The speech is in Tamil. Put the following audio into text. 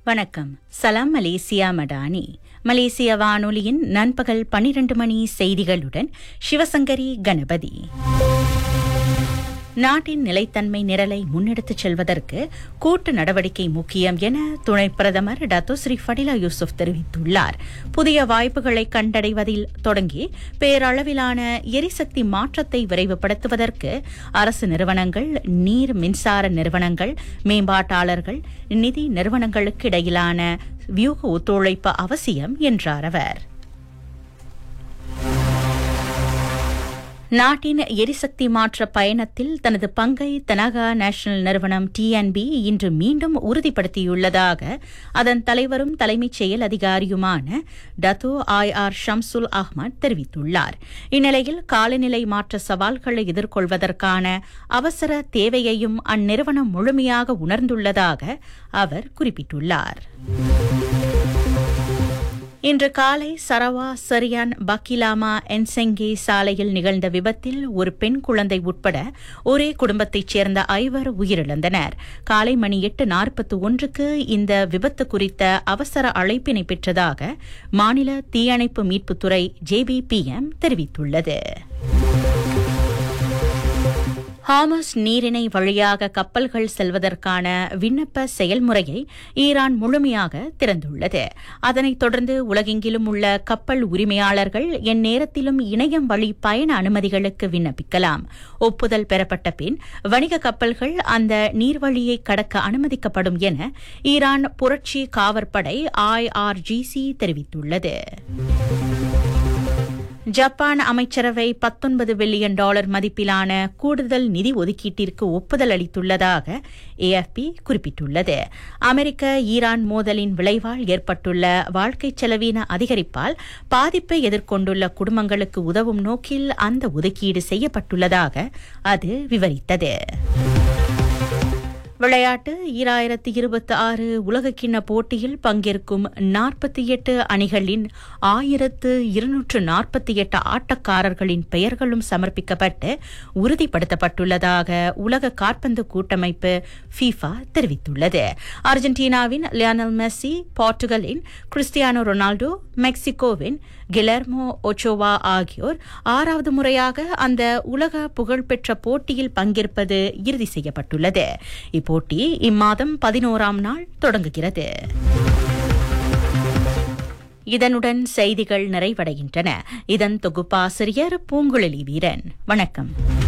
வணக்கம் சலாம் மலேசியா மடானி மலேசிய வானொலியின் நண்பகல் பனிரண்டு மணி செய்திகளுடன் சிவசங்கரி கணபதி நாட்டின் நிலைத்தன்மை நிரலை முன்னெடுத்துச் செல்வதற்கு கூட்டு நடவடிக்கை முக்கியம் என துணை பிரதமர் டத்தோ ஸ்ரீ ஃபடிலா யூசுப் தெரிவித்துள்ளார் புதிய வாய்ப்புகளை கண்டடைவதில் தொடங்கி பேரளவிலான எரிசக்தி மாற்றத்தை விரைவுபடுத்துவதற்கு அரசு நிறுவனங்கள் நீர் மின்சார நிறுவனங்கள் மேம்பாட்டாளர்கள் நிதி நிறுவனங்களுக்கு இடையிலான வியூக ஒத்துழைப்பு அவசியம் என்றார் அவர் நாட்டின் எரிசக்தி மாற்ற பயணத்தில் தனது பங்கை தனகா நேஷனல் நிறுவனம் டிஎன்பி இன்று மீண்டும் உறுதிப்படுத்தியுள்ளதாக அதன் தலைவரும் தலைமைச் செயல் அதிகாரியுமான Dato I R Shamsul Ahmad தெரிவித்துள்ளார் இந்நிலையில் காலநிலை மாற்ற சவால்களை எதிர்கொள்வதற்கான அவசர தேவையையும் அந்நிறுவனம் முழுமையாக உணர்ந்துள்ளதாக அவர் குறிப்பிட்டுள்ளார் இன்று காலை சரவா சரியான் பக்கிலாமா என்செங்கே சாலையில் நிகழ்ந்த விபத்தில் ஒரு பெண் குழந்தை உட்பட ஒரே குடும்பத்தைச் சேர்ந்த ஐவர் உயிரிழந்தனர் காலை மணி எட்டு நாற்பத்தி ஒன்றுக்கு இந்த விபத்து குறித்த அவசர அழைப்பினை பெற்றதாக மாநில தீயணைப்பு மீட்புத்துறை ஜேபிபிஎம் தெரிவித்துள்ளது ஹாமஸ் நீரிணை வழியாக கப்பல்கள் செல்வதற்கான விண்ணப்ப செயல்முறையை ஈரான் முழுமையாக திறந்துள்ளது அதனைத் தொடர்ந்து உலகெங்கிலும் உள்ள கப்பல் உரிமையாளர்கள் எந்நேரத்திலும் இணையம் வழி பயண அனுமதிகளுக்கு விண்ணப்பிக்கலாம் ஒப்புதல் பெறப்பட்ட பின் வணிக கப்பல்கள் அந்த நீர்வழியை கடக்க அனுமதிக்கப்படும் என ஈரான் புரட்சி காவற்படை ஐஆர்ஜிசி தெரிவித்துள்ளது ஜப்பான் அமைச்சரவை பத்தொன்பது பில்லியன் டாலர் மதிப்பிலான கூடுதல் நிதி ஒதுக்கீட்டிற்கு ஒப்புதல் அளித்துள்ளதாக ஏஎஃப்பி குறிப்பிட்டுள்ளது அமெரிக்க ஈரான் மோதலின் விளைவால் ஏற்பட்டுள்ள வாழ்க்கை செலவின அதிகரிப்பால் பாதிப்பை எதிர்கொண்டுள்ள குடும்பங்களுக்கு உதவும் நோக்கில் அந்த ஒதுக்கீடு செய்யப்பட்டுள்ளதாக அது விவரித்தது விளையாட்டு ஈராயிரத்தி இருபத்தி ஆறு உலகக்கிண்ண போட்டியில் பங்கேற்கும் நாற்பத்தி எட்டு அணிகளின் ஆயிரத்து இருநூற்று நாற்பத்தி எட்டு ஆட்டக்காரர்களின் பெயர்களும் சமர்ப்பிக்கப்பட்டு உறுதிப்படுத்தப்பட்டுள்ளதாக உலக காற்பந்து கூட்டமைப்பு ஃபீஃபா தெரிவித்துள்ளது அர்ஜென்டினாவின் லியானல் மெஸ்ஸி போர்ச்சுகலின் கிறிஸ்டியானோ ரொனால்டோ மெக்சிகோவின் கிலர்மோ ஒச்சோவா ஆகியோர் ஆறாவது முறையாக அந்த உலக புகழ்பெற்ற போட்டியில் பங்கேற்பது இறுதி செய்யப்பட்டுள்ளது இப்போட்டி இம்மாதம் பதினோராம் நாள் தொடங்குகிறது இதனுடன் செய்திகள் நிறைவடைகின்றன இதன் தொகுப்பாசிரியர் பூங்குழலி வீரன் வணக்கம்